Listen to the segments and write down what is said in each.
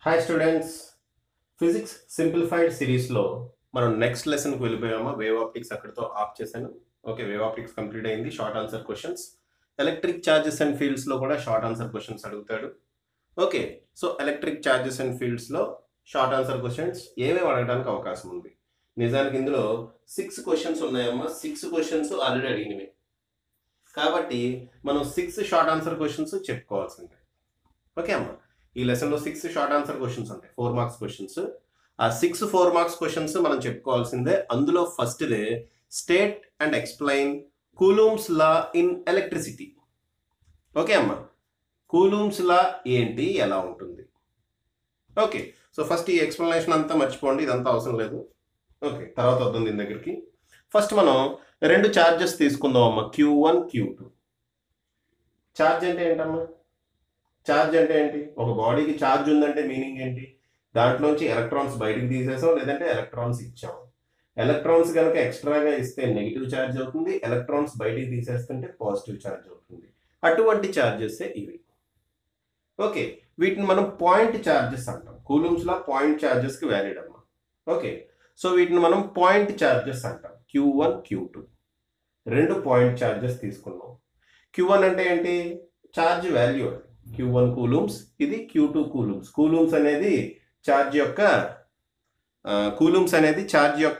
Hi students physics simplified సిరీస్లో మనం next లెసన్కి వెళ్ళిపోయామా వేవ్ ఆప్టిక్స్ అక్కడితో ఆఫ్ చేశాను ఓకే వేవ్ ఆప్టిక్స్ కంప్లీట్ అయింది short answer questions electric charges and ఫీల్డ్స్లో కూడా షార్ట్ ఆన్సర్ క్వశ్చన్స్ అడుగుతాడు okay so electric charges and ఫీల్డ్స్లో షార్ట్ ఆన్సర్ క్వశ్చన్స్ ఏమేమి అడగడానికి అవకాశం ఉంది నిజానికి ఇందులో సిక్స్ క్వశ్చన్స్ ఉన్నాయమ్మా సిక్స్ క్వశ్చన్స్ ఆల్రెడీ అడిగినవి కాబట్టి మనం సిక్స్ షార్ట్ ఆన్సర్ క్వశ్చన్స్ చెప్పుకోవాల్సిందే ఓకే అమ్మా ఈ లెసన్లో సిక్స్ షార్ట్ ఆన్సర్ క్వశ్చన్స్ ఉంటాయి ఫోర్ మార్క్స్ క్వశ్చన్స్ ఆ సిక్స్ ఫోర్ మార్క్స్ క్వశ్చన్స్ మనం చెప్పుకోవాల్సిందే అందులో ఫస్ట్దే state and explain Coulomb's law in electricity okay అమ్మా కూలూమ్స్ లా ఏంటి ఎలా ఉంటుంది ఓకే సో ఫస్ట్ ఈ ఎక్స్ప్లెనేషన్ అంతా మర్చిపోండి ఇదంతా అవసరం లేదు ఓకే తర్వాత వద్దాం దీని దగ్గరికి ఫస్ట్ మనం రెండు ఛార్జెస్ తీసుకుందాం అమ్మా Q one Q two charge అంటే ఏంటమ్మా ఛార్జ్ అంటే ఏంటి ఒక బాడీకి ఛార్జ్ ఉందంటే మీనింగ్ ఏంటి దాంట్లోంచి ఎలక్ట్రాన్స్ బయటికి తీసేసాం లేదంటే ఎలక్ట్రాన్స్ ఇచ్చాం ఎలక్ట్రాన్స్ కనుక ఎక్స్ట్రాగా ఇస్తే నెగిటివ్ ఛార్జ్ అవుతుంది ఎలక్ట్రాన్స్ బయటికి తీసేస్తుంటే పాజిటివ్ ఛార్జ్ అవుతుంది అటువంటి ఛార్జెస్ ఇవి ఓకే వీటిని మనం పాయింట్ ఛార్జెస్ అంటాం కూలూమ్స్ లా పాయింట్ ఛార్జెస్ కి వ్యాలిడ్ అమ్మా ఓకే సో వీటిని మనం పాయింట్ ఛార్జెస్ అంటాం క్యూ వన్ క్యూ టూ రెండు పాయింట్ ఛార్జెస్ తీసుకున్నాం క్యూ వన్ అంటే ఏంటి ఛార్జ్ వాల్యూ అది క్యూ వన్ కూలూమ్స్ ఇది క్యూ టూ కూలూమ్స్ కూలూమ్స్ అనేది ఛార్జ్ యొక్క కూలూమ్స్ అనేది ఛార్జ్ యొక్క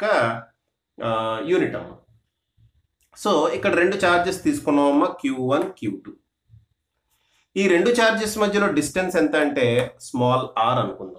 యూనిట్ అమ్మ సో ఇక్కడ రెండు ఛార్జెస్ తీసుకున్నాం అమ్మ క్యూ వన్ క్యూ టూ ఈ రెండు ఛార్జెస్ మధ్యలో డిస్టెన్స్ ఎంత అంటే స్మాల్ ఆర్ అనుకుందాం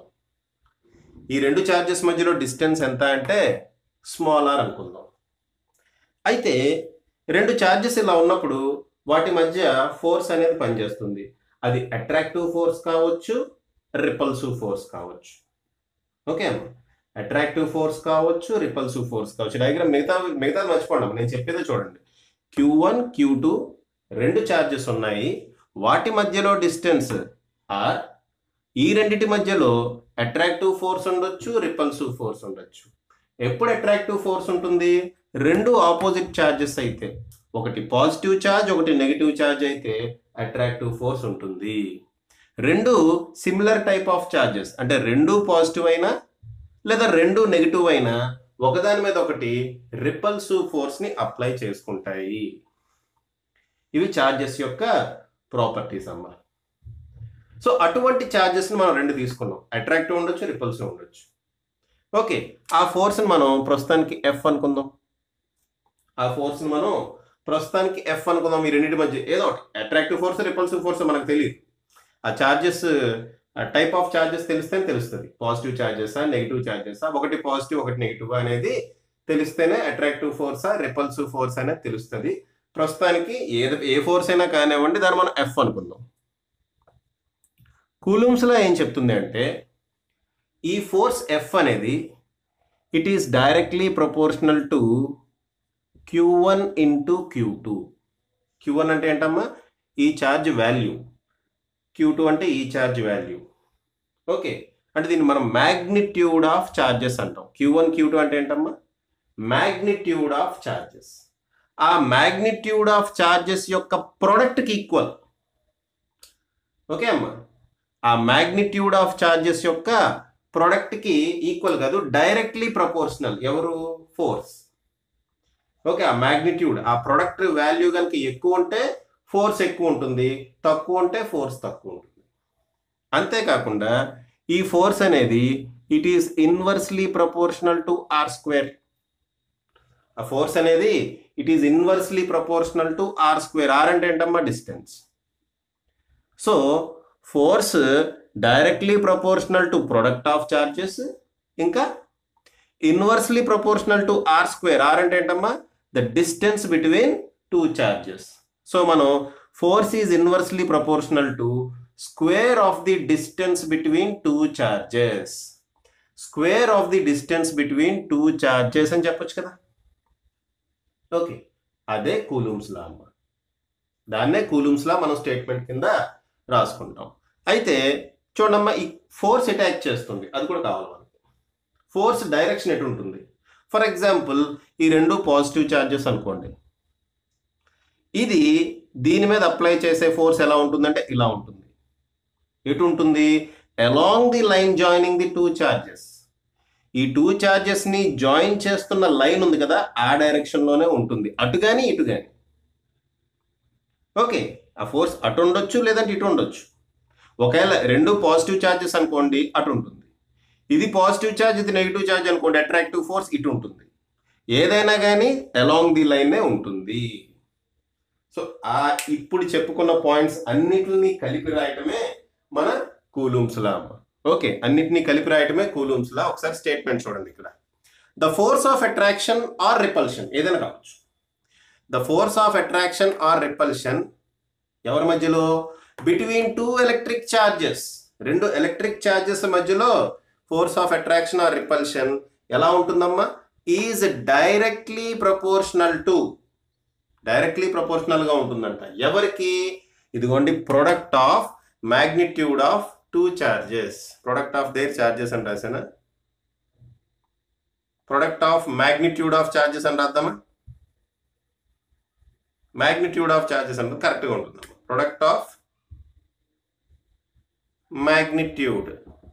ఈ రెండు ఛార్జెస్ మధ్యలో డిస్టెన్స్ ఎంత అంటే స్మాల్ ఆర్ అనుకుందాం అయితే రెండు ఛార్జెస్ ఇలా ఉన్నప్పుడు వాటి మధ్య ఫోర్స్ అనేది పనిచేస్తుంది అది అట్రాక్టివ్ ఫోర్స్ కావచ్చు రిపల్సివ్ ఫోర్స్ కావచ్చు ఓకే అమ్మా అట్రాక్టివ్ ఫోర్స్ కావచ్చు రిపల్సివ్ ఫోర్స్ కావచ్చు డయాగ్రామ్ మిగతా మిగతా మర్చిపోండి అమ్మా. నేను చెప్పేదే చూడండి క్యూ వన్ క్యూ టూ రెండు ఛార్జెస్ ఉన్నాయి వాటి మధ్యలో డిస్టెన్స్ ఆర్ ఈ రెండిటి మధ్యలో అట్రాక్టివ్ ఫోర్స్ ఉండొచ్చు రిపల్సివ్ ఫోర్స్ ఉండొచ్చు ఎప్పుడు అట్రాక్టివ్ ఫోర్స్ ఉంటుంది రెండు ఆపోజిట్ ఛార్జెస్ అయితే ఒకటి పాజిటివ్ ఛార్జ్ ఒకటి నెగిటివ్ ఛార్జ్ అయితే అట్రాక్టివ్ ఫోర్స్ ఉంటుంది రెండు సిమిలర్ టైప్ ఆఫ్ ఛార్జెస్ అంటే రెండు పాజిటివ్ అయినా లేదా రెండు నెగిటివ్ అయినా ఒకదాని మీద ఒకటి రిపల్సివ్ ఫోర్స్ ని అప్లై చేసుకుంటాయి ఇవి ఛార్జెస్ యొక్క ప్రాపర్టీస్ అమ్మా సో అటువంటి ఛార్జెస్ మనం రెండు తీసుకున్నాం అట్రాక్టివ్ ఉండొచ్చు రిపల్సివ్ ఉండొచ్చు ఓకే ఆ ఫోర్స్ మనం ప్రస్తుతానికి ఎఫ్ అనుకుందాం ఆ ఫోర్స్ మనం ప్రస్తుతానికి ఎఫ్ అనుకుందాం ఈ రెండింటి మధ్య ఏదో ఒకటి అట్రాక్టివ్ ఫోర్స్ రిపల్సివ్ ఫోర్స్ మనకు తెలియదు ఆ ఛార్జెస్ టైప్ ఆఫ్ ఛార్జెస్ తెలిస్తేనే తెలుస్తుంది పాజిటివ్ ఛార్జెసా నెగిటివ్ ఛార్జెసా ఒకటి పాజిటివ్ ఒకటి నెగిటివ్ అనేది తెలిస్తేనే అట్రాక్టివ్ ఫోర్సా రిపల్సివ్ ఫోర్స్ అనేది తెలుస్తుంది ప్రస్తుతానికి ఏ ఏ ఫోర్స్ అయినా కానివ్వండి దాన్ని మనం ఎఫ్ అనుకుందాం కూలూమ్స్లో ఏం చెప్తుంది అంటే ఈ ఫోర్స్ ఎఫ్ అనేది it is directly proportional to Q one into Q two Q one అంటే ఏంటమ్మా ఈ ఛార్జ్ వాల్యూ క్యూ టూ అంటే ఈ ఛార్జ్ వాల్యూ ఓకే అంటే దీన్ని మనం మ్యాగ్నిట్యూడ్ ఆఫ్ ఛార్జెస్ అంటాం క్యూ వన్ క్యూ టూ అంటే ఏంటమ్మా మ్యాగ్నిట్యూడ్ ఆఫ్ ఛార్జెస్ ఆ మ్యాగ్నిట్యూడ్ ఆఫ్ ఛార్జెస్ యొక్క ప్రొడక్ట్కి ఈక్వల్ ఓకే అమ్మా ఆ మ్యాగ్నిట్యూడ్ ఆఫ్ ఛార్జెస్ యొక్క ప్రొడక్ట్కి ఈక్వల్ కాదు డైరెక్ట్లీ ప్రపోర్షనల్ ఎవరు ఫోర్స్ ఓకే ఆ మ్యాగ్నిట్యూడ్ ఆ ప్రొడక్ట్ వాల్యూ కనుక ఎక్కువ ఉంటే ఫోర్స్ ఎక్కువ ఉంటుంది తక్కువ ఉంటే ఫోర్స్ తక్కువ ఉంటుంది అంతేకాకుండా ఈ ఫోర్స్ అనేది it is inversely proportional to R square ఆ ఫోర్స్ అనేది it is inversely proportional to R square R అంటే ఏంటమ్మా distance so force directly proportional to product of charges ఇంకా inversely proportional to R square R అంటే ఏంటమ్మా the distance between two charges so మనం force is inversely proportional to square of the distance between two charges square of the distance between two charges అని చెప్పొచ్చు కదా okay అదే Coulomb's law అమ్మ దాన్నే Coulomb's law మనం స్టేట్మెంట్ కింద రాసుకుంటాం అయితే చూడమ్మా ఈ ఫోర్స్ అటాక్ చేస్తుంది అది కూడా కావాలి మనకి ఫోర్స్ డైరెక్షన్ ఎటు ఉంటుంది ఫర్ ఎగ్జాంపుల్ ఈ రెండు పాజిటివ్ ఛార్జెస్ అనుకోండి ఇది దీని మీద అప్లై చేసే ఫోర్స్ ఎలా ఉంటుందంటే ఇలా ఉంటుంది ఎటు ఉంటుంది along the line joining the two charges ఈ టూ చార్జెస్ ని జాయిన్ చేస్తున్న లైన్ ఉంది కదా ఆ డైరెక్షన్ లోనే ఉంటుంది అటు కానీ ఇటు కానీ ఓకే ఆ ఫోర్స్ అటు ఉండొచ్చు లేదంటే ఇటు ఉండొచ్చు ఒకవేళ రెండు పాజిటివ్ చార్జెస్ అనుకోండి అటు ఉంటుంది ఇది పాజిటివ్ చార్జ్ ఇది నెగిటివ్ చార్జ్ అనుకోండి అట్రాక్టివ్ ఫోర్స్ ఇటు ఉంటుంది ఏదైనా కానీ అలాంగ్ ది లైనే ఉంటుంది సో ఆ ఇప్పుడు చెప్పుకున్న పాయింట్స్ అన్నిటిని కలిపి రాయటమే మన కూలూమ్స్ లా అమ్మ ఓకే అన్నిటినీ కలిపి రాయటమే కూలూమ్స్ లా ఒకసారి స్టేట్మెంట్ చూడండి ఇక్కడ the force of attraction or repulsion ఏదైనా కావచ్చు the force of attraction or repulsion ఎవరి మధ్యలో బిట్వీన్ టూ ఎలక్ట్రిక్ చార్జెస్ రెండు ఎలక్ట్రిక్ చార్జెస్ మధ్యలో force of attraction or repulsion ఎలా ఉంటుందమ్మా is directly proportional to directly proportional గా ఉంటుందంట ఎవరికి ఇదిగోండి product of magnitude of two charges product of their charges అని రాసానా product of magnitude of charges అని రాద్దామా మ్యాగ్నిట్యూడ్ ఆఫ్ చార్జెస్ అంటే కరెక్ట్గా ఉంటుంది product of magnitude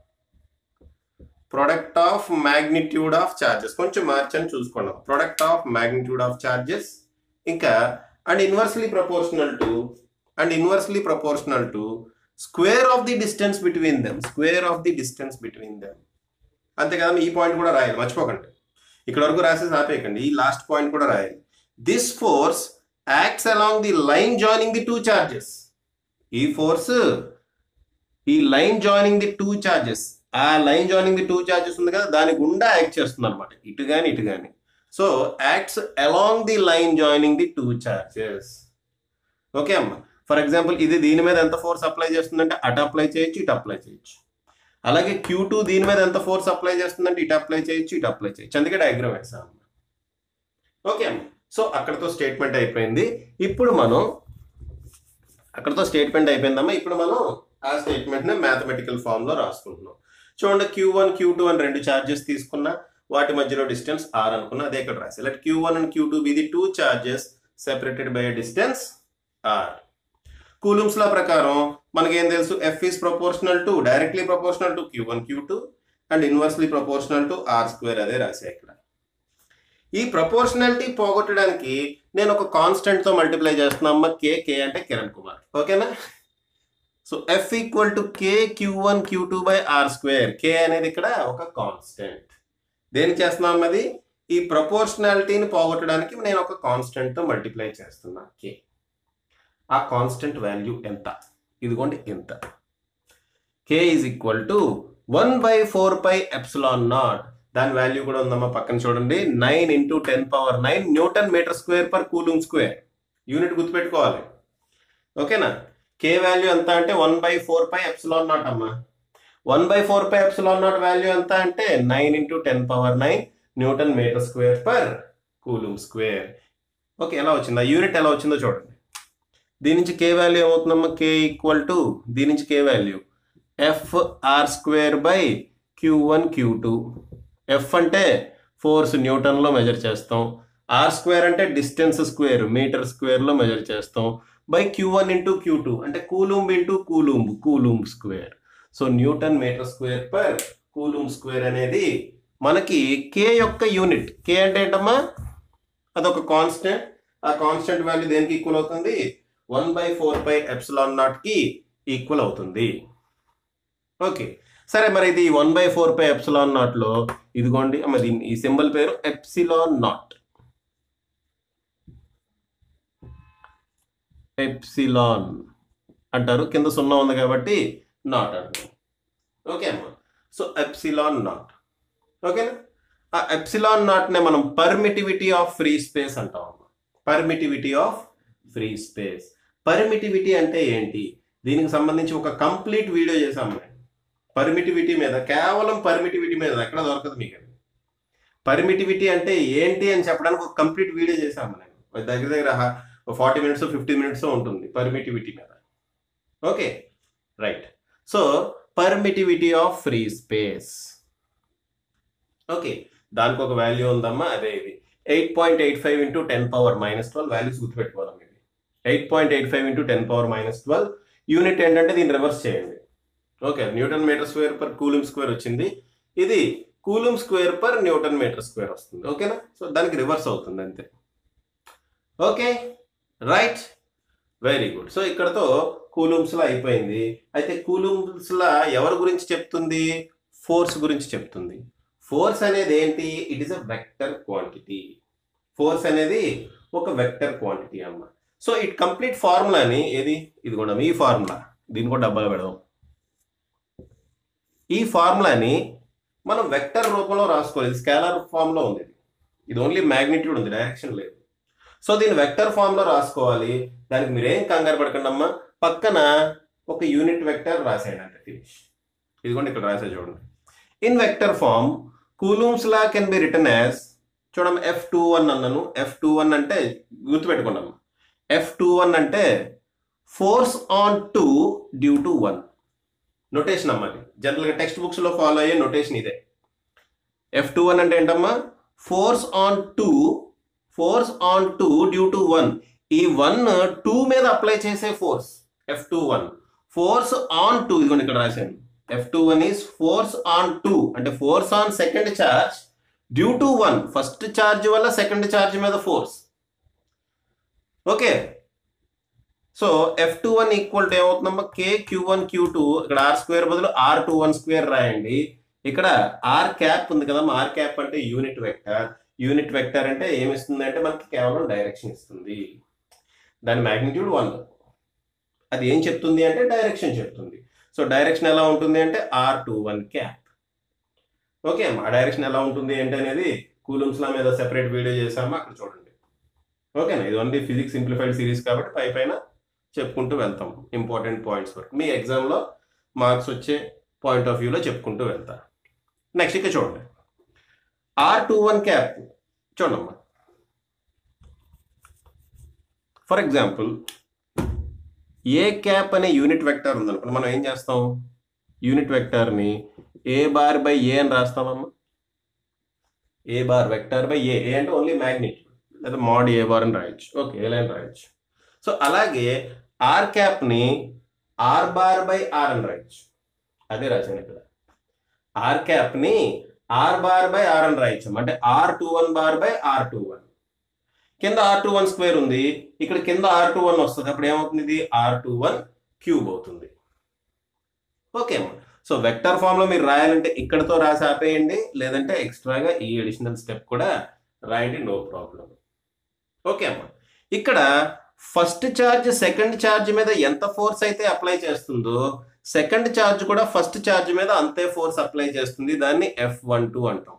product of magnitude of charges కొంచెం మార్చని చూసుకోండి product of magnitude of charges ఇంకా and inversely proportional to and inversely proportional to square of the distance between them square of the distance between them అంతే కదా ఈ point కూడా రాయాలి మర్చిపోకండి ఇక్కడ వరకు రాసేసి ఆపేయకండి ఈ లాస్ట్ పాయింట్ కూడా రాయాలి this force acts along the line joining the two charges ఈ ఫోర్స్ ఈ line joining the two charges ఆ line joining the two charges ఉంది కదా దాని గుండా యాక్ట్ చేస్తుంది అనమాట ఇటు కానీ ఇటు కానీ so acts along the line joining the two charges okay అమ్మా ఫర్ ఎగ్జాంపుల్ ఇది దీని మీద ఎంత ఫోర్స్ అప్లై చేస్తుందంటే అటు అప్లై చేయొచ్చు ఇటు అప్లై చేయొచ్చు అలాగే క్యూ టూ దీని మీద ఎంత ఫోర్స్ అప్లై చేస్తుందంటే ఇటు అప్లై చేయొచ్చు ఇటు అప్లై చేయొచ్చు అందుకే డయాగ్రామ్ వేసాం ఓకే అమ్మా సో అక్కడతో స్టేట్మెంట్ అయిపోయింది ఇప్పుడు మనం అక్కడతో స్టేట్మెంట్ అయిపోయిందమ్మా ఇప్పుడు మనం ఆ స్టేట్మెంట్ ని మ్యాథమెటికల్ ఫామ్ లో రాసుకుంటున్నాం చూడండి క్యూ వన్ క్యూ టూ అని రెండు చార్జెస్ తీసుకున్నా వాటి మధ్యలో డిస్టెన్స్ ఆర్ అనుకున్నా అదే ఇక్కడ రాసి let Q one and Q two be the two charges separated by distance R Coulomb's law ప్రకారం మనకేం తెలుసు F is proportional to directly proportional to Q one Q two and inversely proportional to R square అదే రాసా ఇక్కడ ఈ proportionality పోగొట్టడానికి నేను ఒక కాన్స్టెంట్ తో మల్టిప్లై చేస్తున్నా అమ్మ కే కే అంటే కిరణ్ కుమార్ ఓకేనా so F equal to K Q one Q two by R square K అనేది ఇక్కడ ఒక కాన్స్టెంట్ దేనికి చేస్తున్నాం అది ఈ ప్రపోర్షనాలిటీని పోగొట్టడానికి నేను ఒక కాన్స్టెంట్ తో మల్టిప్లై చేస్తున్నా కే ఆ కాన్స్టెంట్ వాల్యూ ఎంత ఇదిగోండి ఎంత K is equal to one by four pi epsilon naught దాని వాల్యూ కూడా ఉందమ్మా పక్కన చూడండి nine into ten power nine newton metre square per coulomb square unit గుర్తుపెట్టుకోవాలి ఓకేనా కే వాల్యూ ఎంత అంటే one by four pi epsilon naught అమ్మా one by four pi epsilon naught value ఎంత అంటే nine into ten power nine newton metre square per coulomb square okay ఎలా వచ్చింది ఆ యూనిట్ ఎలా వచ్చిందో చూడండి దీని నుంచి కే వాల్యూ ఏమవుతుందమ్మా కే ఈక్వల్ టు దీని నుంచి K value F R square by Q one Q two F అంటే ఫోర్స్ న్యూటన్లో మెజర్ చేస్తాం ఆర్ స్క్వేర్ అంటే డిస్టెన్స్ స్క్వేర్ మీటర్ స్క్వేర్లో మెజర్ చేస్తాం by Q one into Q two అంటే coulomb into coulomb coulomb square so newton metre square per coulomb square అనేది మనకి కే యొక్క యూనిట్ కే అంటే ఏంటమ్మా అదొక కాన్స్టెంట్ ఆ కాన్స్టెంట్ వాల్యూ దేనికి ఈక్వల్ అవుతుంది one by four by epsilon naught కి ఈక్వల్ అవుతుంది ఓకే సరే మరి ఇది one by four pi epsilon naught లో ఇదిగోండి మరి ఈ సింబల్ పేరు ఎప్సిలాన్ నాట్ ఎప్సిలాన్ అంటారు కింద సున్నా ఉంది కాబట్టి నాట్ అంటారు ఓకే అమ్మా సో ఎప్సిలాన్ నాట్ ఓకేనా ఆ ఎప్సిలాన్ నాట్ నే మనం పర్మిటివిటీ ఆఫ్ ఫ్రీ స్పేస్ అంటాం అమ్మా permittivity of free space permittivity అంటే ఏంటి దీనికి సంబంధించి ఒక కంప్లీట్ వీడియో చేసాము నేను పర్మిటివిటీ మీద కేవలం పర్మిటివిటీ మీద ఎక్కడ దొరకదు మీకు అది పర్మిటివిటీ అంటే ఏంటి అని చెప్పడానికి ఒక కంప్లీట్ వీడియో చేసాము నేను దగ్గర దగ్గర ఫార్టీ మినిట్స్ ఫిఫ్టీ మినిట్స్ ఉంటుంది పర్మిటివిటీ మీద okay right so permittivity of free space okay దానికి ఒక వాల్యూ ఉందమ్మా అదే ఇది eight point eight five into ten power minus twelve values గుర్తుపెట్టుకోవాలి ఇది eight point eight five into ten power minus twelve unit ఏంటంటే దీన్ని రివర్స్ చేయండి okay newton metre square per coulomb square వచ్చింది ఇది coulomb square per newton metre square వస్తుంది ఓకేనా so దానికి రివర్స్ అవుతుంది అంతే okay right very good so ఇక్కడతో కూలూమ్స్ లా అయిపోయింది అయితే కూలూమ్స్ లా ఎవరి గురించి చెప్తుంది ఫోర్స్ గురించి చెప్తుంది ఫోర్స్ అనేది ఏంటి it is a vector quantity force అనేది ఒక వెక్టర్ క్వాంటిటీ అమ్మ సో ఇట్ కంప్లీట్ ఫార్ములాని ఏది ఇది కూడా ఈ ఫార్ములా దీన్ని కూడా డబ్బాలో పెడదాం ఈ ఫార్ములాని మనం వెక్టర్ రూపంలో రాసుకోవాలి స్కేలర్ ఫామ్ లో ఉంది ఇది. ఇది ఓన్లీ మ్యాగ్నిట్యూడ్ ఉంది డైరెక్షన్ లేదు సో దీన్ని వెక్టర్ ఫామ్ లో రాసుకోవాలి దానికి మీరేం కంగారు పడకండి అమ్మా పక్కన ఒక యూనిట్ వెక్టర్ రాసేయండి అంటే ఫినిష్ ఇదిగోండి ఇక్కడ రాసే చూడండి in vector form Coulomb's law can be written as చూడమ్మ ఎఫ్ టూ వన్ అన్నాను ఎఫ్ టూ వన్ అంటే గుర్తుపెట్టుకున్నాం ఎఫ్ టూ వన్ అంటే force on two due to one notation అమ్మా అది జనరల్గా టెక్స్ట్ బుక్స్లో ఫాలో అయ్యే నొటేషన్ ఇదే ఎఫ్ టూ వన్ అంటే ఏంటమ్మా force on two force on two due to one ఈ వన్ టూ మీద అప్లై చేసే force F two one force on two ఇదిగోండి ఇక్కడ రాశాను F two one is force on two అంటే force on second charge due to one first charge వల్ల second charge మీద force okay so F two one equal to ఏమవుతుందమ్మా K Q one Q two ఇక్కడ R square బదులు R two one square రాయండి ఇక్కడ R cap ఉంది కదమ్మా R cap అంటే యూనిట్ వెక్టర్ యూనిట్ వెక్టర్ అంటే ఏమి ఇస్తుంది అంటే మనకి కేవలం డైరెక్షన్ ఇస్తుంది దాని మ్యాగ్నిట్యూడ్ వన్ అది ఏం చెప్తుంది అంటే డైరెక్షన్ చెప్తుంది సో డైరెక్షన్ ఎలా ఉంటుంది అంటే R two one cap okay అమ్మా ఆ డైరెక్షన్ ఎలా ఉంటుంది ఏంటి అనేది కూలమ్స్ లా మీద సెపరేట్ వీడియో చేసామా అక్కడ చూడండి ఓకేనా ఇది ఓన్లీ ఫిజిక్స్ సింప్లిఫైడ్ సిరీస్ కాబట్టి పై పైన చెప్పుకుంటూ వెళ్తాం ఇంపార్టెంట్ పాయింట్స్ వరకు మీ ఎగ్జామ్లో మార్క్స్ వచ్చే పాయింట్ ఆఫ్ వ్యూలో చెప్పుకుంటూ వెళ్తా నెక్స్ట్ ఇక చూడండి ఆర్ టూ వన్ క్యాప్ చూడమ్మా ఫర్ ఎగ్జాంపుల్ ఏ క్యాప్ అనే యూనిట్ వెక్టర్ ఉందనుకోండి మనం ఏం చేస్తాం యూనిట్ వెక్టర్ని ఏ బార్ బై ఏ అని రాస్తామమ్మా A bar vector by A A అంటే ఓన్లీ మ్యాగ్నిట్యూడ్ లేదా మాడ్ ఏ బార్ అని రాయొచ్చు ఓకే ఏ లైన్ రాయొచ్చు సో అలాగే ఆర్ క్యాప్ని ఆర్ బార్ బై ఆర్ అని రాయొచ్చు అదే రాశాను ఇక్కడ ఆర్ క్యాప్ని ఆర్ బార్ బై ఆర్ అని రాయొచ్చు అంటే R two one bar by R two one కింద ఆర్ టూ వన్ స్క్వేర్ ఉంది ఇక్కడ కింద ఆర్ టూ వన్ వస్తుంది అప్పుడు ఏమవుతుంది ఇది ఆర్ టూ వన్ క్యూబ్ అవుతుంది ఓకే అమ్మా సో వెక్టర్ ఫామ్ లో మీరు రాయాలంటే ఇక్కడతో రాసి ఆపేయండి లేదంటే ఎక్స్ట్రాగా ఈ అడిషనల్ స్టెప్ కూడా రాయండి నో ప్రాబ్లం ఓకే అమ్మా ఇక్కడ ఫస్ట్ ఛార్జ్ సెకండ్ ఛార్జ్ మీద ఎంత ఫోర్స్ అయితే అప్లై చేస్తుందో సెకండ్ ఛార్జ్ కూడా ఫస్ట్ ఛార్జ్ మీద అంతే ఫోర్స్ అప్లై చేస్తుంది దాన్ని ఎఫ్ వన్ టూ అంటాం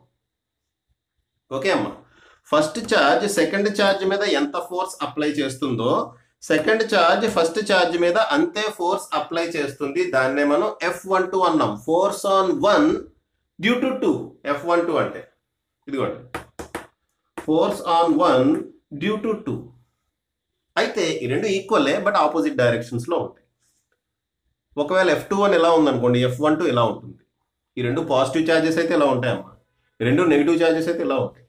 ఓకే అమ్మా ఫస్ట్ ఛార్జ్ సెకండ్ ఛార్జ్ మీద ఎంత ఫోర్స్ అప్లై చేస్తుందో సెకండ్ ఛార్జ్ ఫస్ట్ ఛార్జ్ మీద అంతే ఫోర్స్ అప్లై చేస్తుంది దాన్నే మనం ఎఫ్ వన్ టూ అన్నాం force on one due to two F one two అంటే ఇదిగోండి force on one due to two అయితే ఈ రెండు ఈక్వలే బట్ ఆపోజిట్ డైరెక్షన్స్ లో ఉంటాయి ఒకవేళ ఎఫ్ టూ వన్ ఎలా ఉందనుకోండి ఎఫ్ వన్ టూ ఇలా ఉంటుంది ఈ రెండు పాజిటివ్ ఛార్జెస్ అయితే ఇలా ఉంటాయమ్మా ఈ రెండు నెగిటివ్ ఛార్జెస్ అయితే ఇలా ఉంటాయి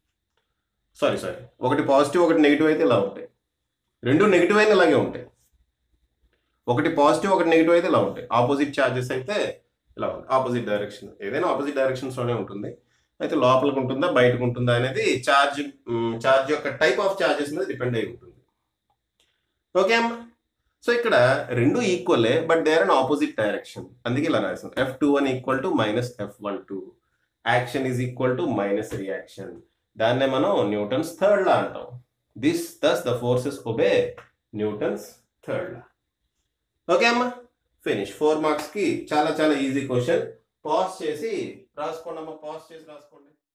సారీ సారీ ఒకటి పాజిటివ్ ఒకటి నెగిటివ్ అయితే ఇలా ఉంటాయి రెండు నెగిటివ్ అయిన ఇలాగే ఉంటాయి ఒకటి పాజిటివ్ ఒకటి నెగిటివ్ అయితే ఇలా ఉంటాయి ఆపోజిట్ ఛార్జెస్ అయితే ఇలా ఉంటాయి ఆపోజిట్ డైరెక్షన్ ఏదైనా ఆపోజిట్ డైరెక్షన్స్ లోనే ఉంటుంది అయితే లోపలికి ఉంటుందా బయటకు ఉంటుందా అనేది ఛార్జ్ ఛార్జ్ యొక్క టైప్ ఆఫ్ ఛార్జెస్ మీద డిపెండ్ అయి ఉంటుంది ఓకే అమ్మా సో ఇక్కడ రెండు ఈక్వలే but there in opposite direction అందుకే ఇలా రాసాం F two one equal to minus F one two action is equal to minus reaction దాన్నే మనం న్యూటన్స్ థర్డ్ లా అంటాం this thus the forces obey Newton's third law okay అమ్మా finish four marks కి చాలా చాలా ఈజీ క్వశ్చన్ పాస్ చేసి రాసుకోండి అమ్మా పాస్ చేసి రాసుకోండి